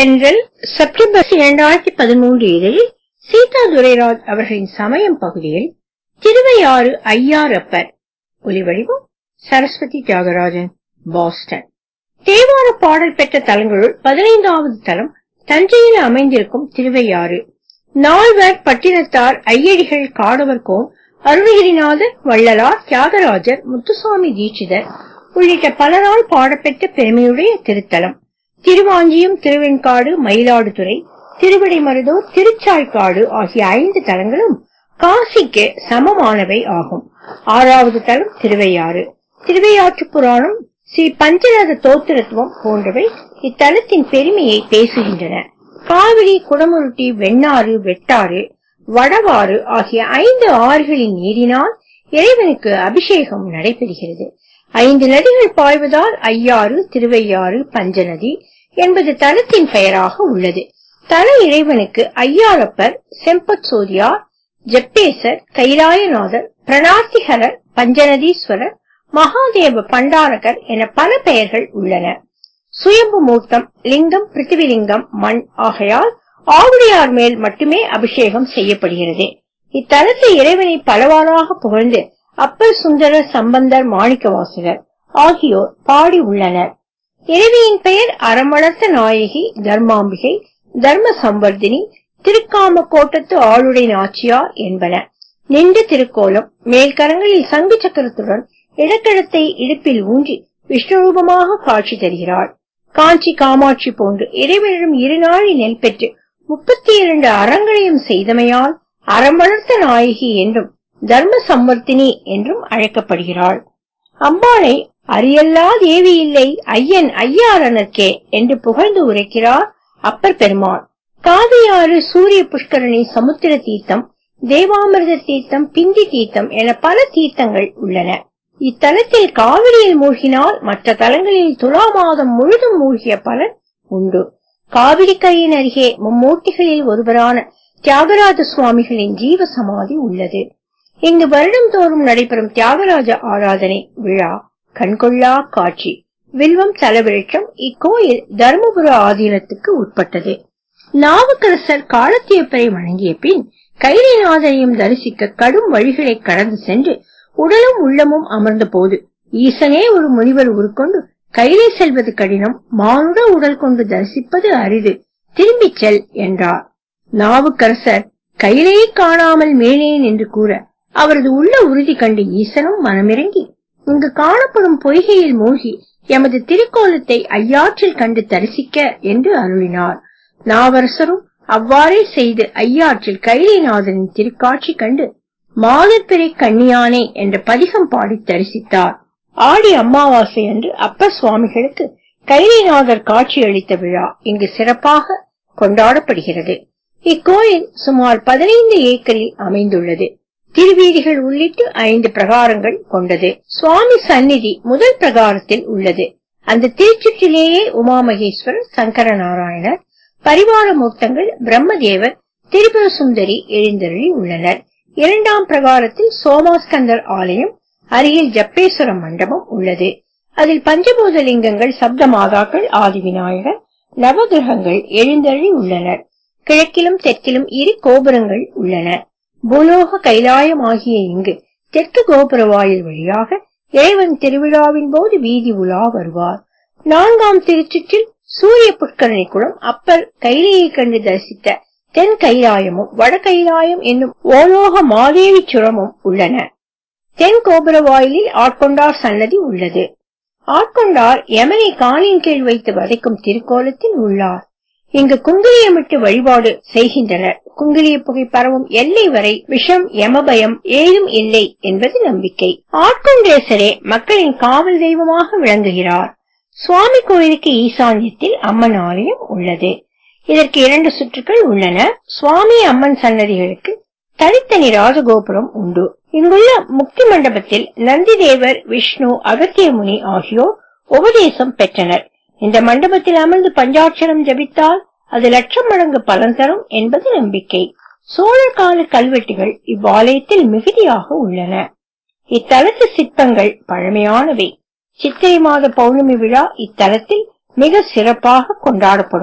தென்றல் செப்டம்பர் இரண்டாயிரத்தி பதிமூன்று இதழில் சீதா துரைராஜ் அவர்களின் சமயம் பகுதியில் திருவையாறு ஐயாரப்பர் ஒலிவடிவம் சரஸ்வதி தியாகராஜன் பாஸ்டன் தேவார பாடல் பெற்ற தலங்களுள் பதினைந்தாவது தலம் தஞ்சையில் அமைந்திருக்கும் திருவையாறு நால்வர் பட்டினத்தார் ஐயடிகள் காடவர் கோன் அருணகிரிநாதர் வள்ளலார் தியாகராஜர் முத்துசுவாமி தீட்சிதர் உள்ளிட்ட பலரால் பாடப்பெற்ற பெருமையுடைய திருத்தலம் திருவாஞ்சியம் திருவெண்காடு மயிலாடுதுறை திருவிடைமருதூர் திருச்சாய்க்காடு ஆகிய ஐந்து தலங்களும் காசிக்கு சமமானவை ஆகும் ஆறாவது தலம் திருவையாறு திருவையாற்று புராணம் ஸ்ரீ பஞ்சரத தோத்திரத்துவம் போன்றவை இத்தலத்தின் பெருமையை பேசுகின்றன காவிரி குடமுருட்டி வெண்ணாறு வெட்டாறு வடவாறு ஆகிய ஐந்து ஆறுகளின் நீரினால் இறைவனுக்கு அபிஷேகம் நடைபெறுகிறது ஐந்து நதிகள் பாய்வதால் ஐயாறு திருவையாறு பஞ்சநதி என்பது தலத்தின் பெயராக உள்ளது தல இறைவனுக்கு ஐயாரப்பர் செம்பத் சோதியார் ஜப்பேசர் கைலாயநாதர் பிரணார்த்திகரர் பஞ்சநதீஸ்வரர் மகாதேவ பண்டாரகர் என பல பெயர்கள் உள்ளன சுயம்பு மூர்த்தம் லிங்கம் பிருத்திவிலிங்கம் மண் ஆகையால் ஆவுடையார் மேல் மட்டுமே அபிஷேகம் செய்யப்படுகிறது இத்தலத்தை இறைவனை பலவாறாக புகழ்ந்து அப்பர் சுந்தரர் சம்பந்தர் மாணிக்கவாசகர் ஆகியோர் பாடி உள்ளனர் இறைவியின் பெயர் அறமளர்த்த நாயகி தர்மாம்பிகை தர்ம சம்பர்தினி திருக்காம கோட்டத்து ஆளுடை நாச்சியார் என்பன நின்ற திருக்கோலம் மேல்கரங்களில் சங்கு சக்கரத்துடன் இடக்கடத்தை இடுப்பில் ஊன்றி விஷ்ணு ரூபமாக காட்சி தருகிறாள் காஞ்சி காமாட்சி போன்று இறைவனிடம் இருநாழி நெல் பெற்று முப்பத்தி இரண்டு அறங்களையும் செய்தமையால் அறம் வளர்த்த நாயகி என்றும் தர்ம சம்பர்த்தினி என்றும் அழைக்கப்படுகிறாள் அம்பாளை அரியல்லா தேவி இல்லை ஐயன் ஐயாரனர்க்கே என்று புகழ்ந்து உரைக்கிறார் அப்பர் பெருமாள் காவியாறு சூரிய புஷ்கரணி சமுத்திர தீர்த்தம் தேவாமிர்த தீர்த்தம் பிந்தி தீர்த்தம் என பல தீர்த்தங்கள் உள்ளன இத்தலத்தில் காவிரியில் மூழ்கினால் மற்ற தலங்களில் துலா மாதம் முழுதும் மூழ்கிய பலன் உண்டு காவிரி கரையின் அருகே மும்மூர்த்திகளில் ஒருவரான தியாகராஜ சுவாமிகளின் ஜீவ சமாதி உள்ளது இங்கு வருடந்தோறும் நடைபெறும் தியாகராஜ ஆராதனை விழா கண்கொள்ளா காட்சி வில்வம் தலவிருட்சம் இக்கோயில் தர்மபுர ஆதீனத்துக்கு உட்பட்டது நாவுக்கரசர் காலத்தியப்பரை வணங்கிய பின் கைலைநாதனையும் தரிசிக்க கடும் வழிகளை கடந்து சென்று உடலும் உள்ளமும் அமர்ந்த போது ஈசனே ஒரு முனிவர் உருக்கொண்டு கைலை செல்வது கடினம் மானுட உடல் கொண்டு தரிசிப்பது அரிது திரும்பிச் செல் என்றார் நாவுக்கரசர் கைலையை காணாமல் மேனேன் என்று கூற அவரது உள்ள உறுதி கண்டு ஈசனும் மனமிறங்கி இங்கு காணப்படும் பொய்கையில் மூழ்கி எமது திருக்கோலத்தை ஐயாற்றில் கண்டு தரிசிக்க என்று அருளினார் நாவரசரும் அவ்வாறே செய்து ஐயாற்றில் கைலைநாதனின் திருக்காட்சி கண்டு மாதப்பிறை கண்ணியானே என்ற பதிகம் பாடி தரிசித்தார் ஆடி அமாவாசை அன்று அப்பர் சுவாமிகளுக்கு கைலைநாதர் காட்சி அளித்த விழா இங்கு சிறப்பாக கொண்டாடப்படுகிறது இக்கோயில் சுமார் பதினைந்து ஏக்கரில் அமைந்துள்ளது திருவீதிகள் உள்ளிட்டு ஐந்து பிரகாரங்கள் கொண்டது சுவாமி சந்நிதி முதல் பிரகாரத்தில் உள்ளது அந்த திருச்சுற்றிலேயே உமாமகேஸ்வரர் சங்கர நாராயணர் பரிவார மூர்த்தங்கள் பிரம்மதேவர் திரிபுர சுந்தரி எழுந்தருளி உள்ளனர் இரண்டாம் பிரகாரத்தில் சோமாஸ்கந்தர் ஆலயம் அருகில் ஜப்பேஸ்வர மண்டபம் உள்ளது அதில் பஞ்சபூத லிங்கங்கள் சப்த மாதாக்கள் ஆதி விநாயகர் நவகிரகங்கள் எழுந்தருளி உள்ளனர் கிழக்கிலும் தெற்கிலும் இரு கோபுரங்கள் உள்ளன பூலோக கைலாயம் ஆகிய இங்கு தெற்கு கோபுர வாயில் வழியாக இறைவன் திருவிழாவின் போது வீதி உலா வருவார் நான்காம் திருச்சுற்றில் சூரிய புஷ்கரணி குளம் அப்பர் கைலையை கண்டு தரிசித்த தென் கைலாயமும் வட கைலாயம் என்னும் ஓலோக மாதேவி சுரமும் உள்ளன தென் கோபுர வாயிலில் ஆட்கொண்டார் சன்னதி உள்ளது ஆட்கொண்டார் யமனை காலின் கீழ் வைத்து வதைக்கும் திருக்கோலத்தில் உள்ளார் இங்கு குங்குலியமிட்டு வழிபாடு செய்கின்றனர் குங்குலிய புகை பரவும் எல்லை வரை விஷம் யமபயம் ஏதும் இல்லை என்பது நம்பிக்கை ஆட்கொண்டேசரே மக்களின் காவல் தெய்வமாக விளங்குகிறார் சுவாமி கோயிலுக்கு ஈசான்யத்தில் அம்மன் ஆலயம் உள்ளது இதற்கு இரண்டு சுற்றுகள் உள்ளன சுவாமி அம்மன் சன்னதிகளுக்கு தனித்தனி ராஜகோபுரம் உண்டு இங்குள்ள முக்தி மண்டபத்தில் நந்திதேவர் விஷ்ணு அகத்திய முனி ஆகியோர் உபதேசம் பெற்றனர் இந்த மண்டபத்தில் அமர்ந்து பஞ்சாட்சரம் ஜபித்தால் அது லட்சம் மடங்கு பலன் தரும் என்பது நம்பிக்கை சோழர் கால கல்வெட்டுகள் இவ்வாலயத்தில் மிகுதியாக உள்ளன இத்தலத்து சிற்பங்கள் பழமையானவை சித்திரை மாத பௌர்ணமி விழா இத்தலத்தில் மிக சிறப்பாக கொண்டாடப்படும்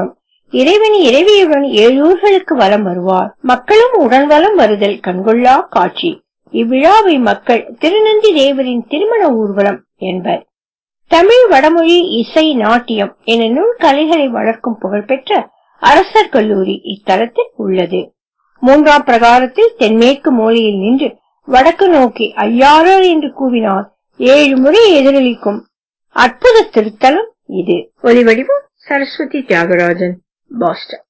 இறைவனி இறைவியுடன் ஏழூர்களுக்கு வலம் வருவார் மக்களும் உடன் வலம் வருதல் கண்கொள்ளா காட்சி இவ்விழாவை மக்கள் திருநந்தி தேவரின் திருமண ஊர்வலம் என்பர் தமிழ் வடமொழி இசை நாட்டியம் என நூல் கலைகளை வளர்க்கும் புகழ்பெற்ற அரசர் கல்லூரி இத்தலத்தில் உள்ளது மூன்றாம் பிரகாரத்தில் தென்மேற்கு மூலையில் நின்று வடக்கு நோக்கி ஐயாரர் என்று கூவினார் ஏழு முறை எதிரொலிக்கும் அற்புத திருத்தலம் இது ஒலிவடிவம் சரஸ்வதி தியாகராஜன் பாஸ்டன்